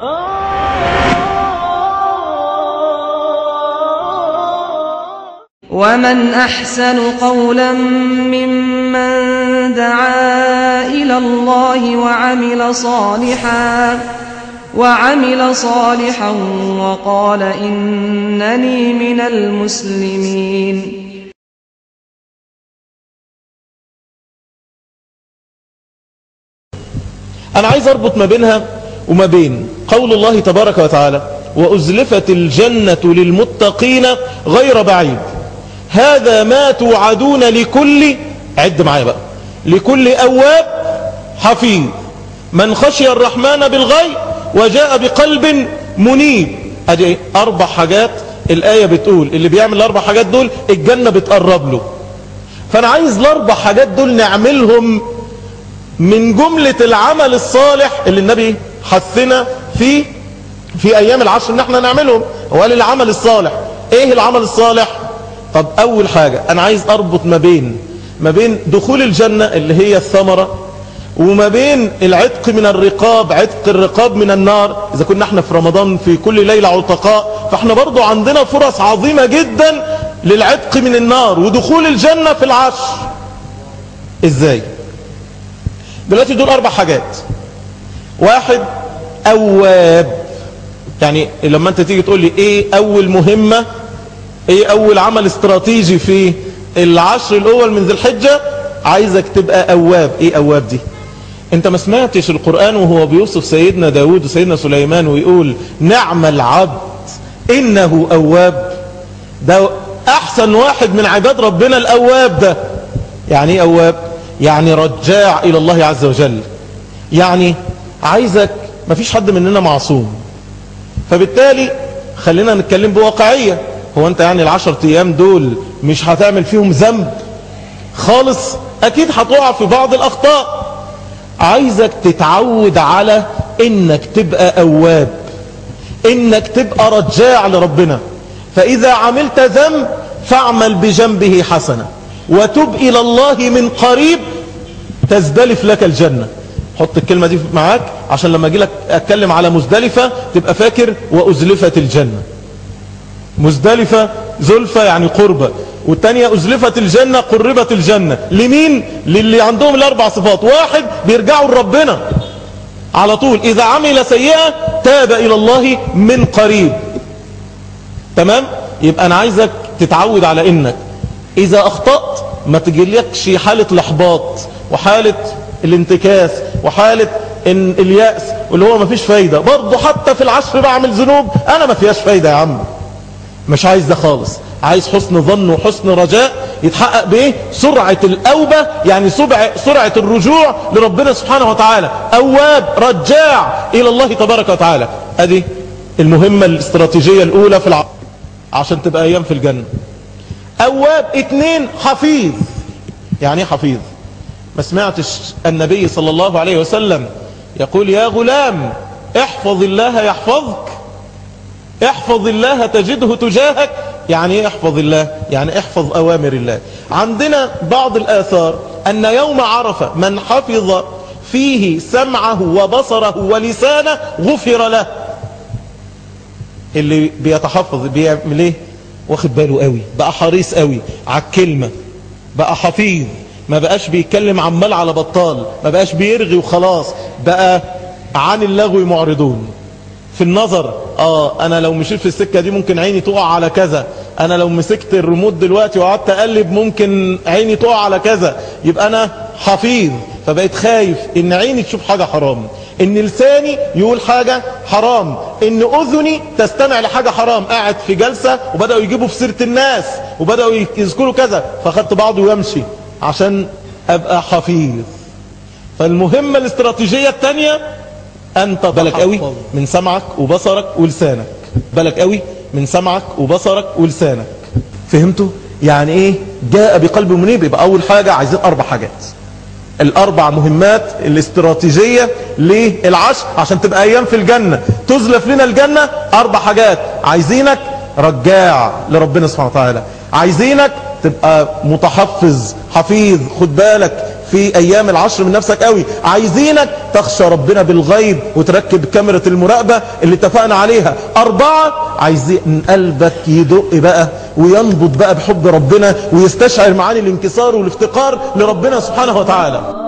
ومن أحسن قولا ممن دعا إلى الله وعمل صالحا وعمل صالحا وقال إنني من المسلمين أنا عايز أربط ما بينها وما بين قول الله تبارك وتعالى وأزلفت الجنة للمتقين غير بعيد هذا ما توعدون لكل عد معايا بقى لكل أواب حفيظ من خشي الرحمن بالغيب وجاء بقلب منيب ادي ايه اربع حاجات الايه بتقول اللي بيعمل الاربع حاجات دول الجنه بتقرب له فانا عايز الاربع حاجات دول نعملهم من جمله العمل الصالح اللي النبي حثنا فيه في ايام العشر ان احنا نعملهم هو قال العمل الصالح ايه العمل الصالح طب اول حاجه انا عايز اربط ما بين ما بين دخول الجنه اللي هي الثمره وما بين العتق من الرقاب عتق الرقاب من النار إذا كنا احنا في رمضان في كل ليلة عتقاء فاحنا برضو عندنا فرص عظيمة جدا للعتق من النار ودخول الجنة في العشر ازاي دلوقتي دول اربع حاجات واحد اواب يعني لما انت تيجي تقول لي ايه اول مهمة ايه اول عمل استراتيجي في العشر الاول من ذي الحجة عايزك تبقى اواب ايه اواب دي انت ما سمعتش القرآن وهو بيوصف سيدنا داود وسيدنا سليمان ويقول نعم العبد انه اواب ده احسن واحد من عباد ربنا الاواب ده يعني ايه اواب يعني رجاع الى الله عز وجل يعني عايزك ما فيش حد مننا معصوم فبالتالي خلينا نتكلم بواقعية هو انت يعني العشر ايام دول مش هتعمل فيهم ذنب خالص اكيد هتقع في بعض الاخطاء عايزك تتعود على انك تبقى اواب انك تبقى رجاع لربنا فاذا عملت ذنب فاعمل بجنبه حسنة وتب الى الله من قريب تزدلف لك الجنة حط الكلمة دي معاك عشان لما اجي لك اتكلم على مزدلفة تبقى فاكر وازلفت الجنة مزدلفة زلفة يعني قربة والتانية أزلفت الجنة قربت الجنة لمين؟ للي عندهم الأربع صفات واحد بيرجعوا لربنا على طول إذا عمل سيئة تاب إلى الله من قريب تمام؟ يبقى أنا عايزك تتعود على إنك إذا أخطأت ما تجيلكش حالة الإحباط وحالة الانتكاس وحالة إن اليأس واللي هو ما فيش فايدة برضه حتى في العشر بعمل ذنوب أنا ما فيهاش فايدة يا عم مش عايز ده خالص عايز حسن ظن وحسن رجاء يتحقق بايه سرعة الاوبة يعني سرعة, سرعة الرجوع لربنا سبحانه وتعالى اواب رجاع الى الله تبارك وتعالى ادي المهمة الاستراتيجية الاولى في الع... عشان تبقى ايام في الجنة اواب اتنين حفيظ يعني ايه حفيظ ما سمعتش النبي صلى الله عليه وسلم يقول يا غلام احفظ الله يحفظك احفظ الله تجده تجاهك يعني ايه احفظ الله يعني احفظ اوامر الله عندنا بعض الاثار ان يوم عرفة من حفظ فيه سمعه وبصره ولسانه غفر له اللي بيتحفظ بيعمل ايه واخد باله قوي بقى حريص قوي على الكلمة بقى حفيظ ما بقاش بيتكلم عمال على بطال ما بقاش بيرغي وخلاص بقى عن اللغو معرضون في النظر اه انا لو مشيت في السكة دي ممكن عيني تقع على كذا انا لو مسكت الريموت دلوقتي وقعدت اقلب ممكن عيني تقع على كذا يبقى انا حفيظ فبقيت خايف ان عيني تشوف حاجة حرام ان لساني يقول حاجة حرام ان اذني تستمع لحاجة حرام قاعد في جلسة وبدأوا يجيبوا في سيرة الناس وبدأوا يذكروا كذا فاخدت بعضه ويمشي عشان ابقى حفيظ فالمهمة الاستراتيجية الثانية انت بالك قوي من سمعك وبصرك ولسانك بالك قوي من سمعك وبصرك ولسانك فهمتوا يعني ايه جاء بقلب منيب يبقى اول حاجة عايزين اربع حاجات الاربع مهمات الاستراتيجية للعشر عشان تبقى ايام في الجنة تزلف لنا الجنة اربع حاجات عايزينك رجاع لربنا سبحانه وتعالى عايزينك تبقى متحفظ حفيظ خد بالك في ايام العشر من نفسك قوي عايزينك تخشى ربنا بالغيب وتركب كاميرا المراقبة اللي اتفقنا عليها اربعة عايزين قلبك يدق بقى وينبض بقى بحب ربنا ويستشعر معاني الانكسار والافتقار لربنا سبحانه وتعالى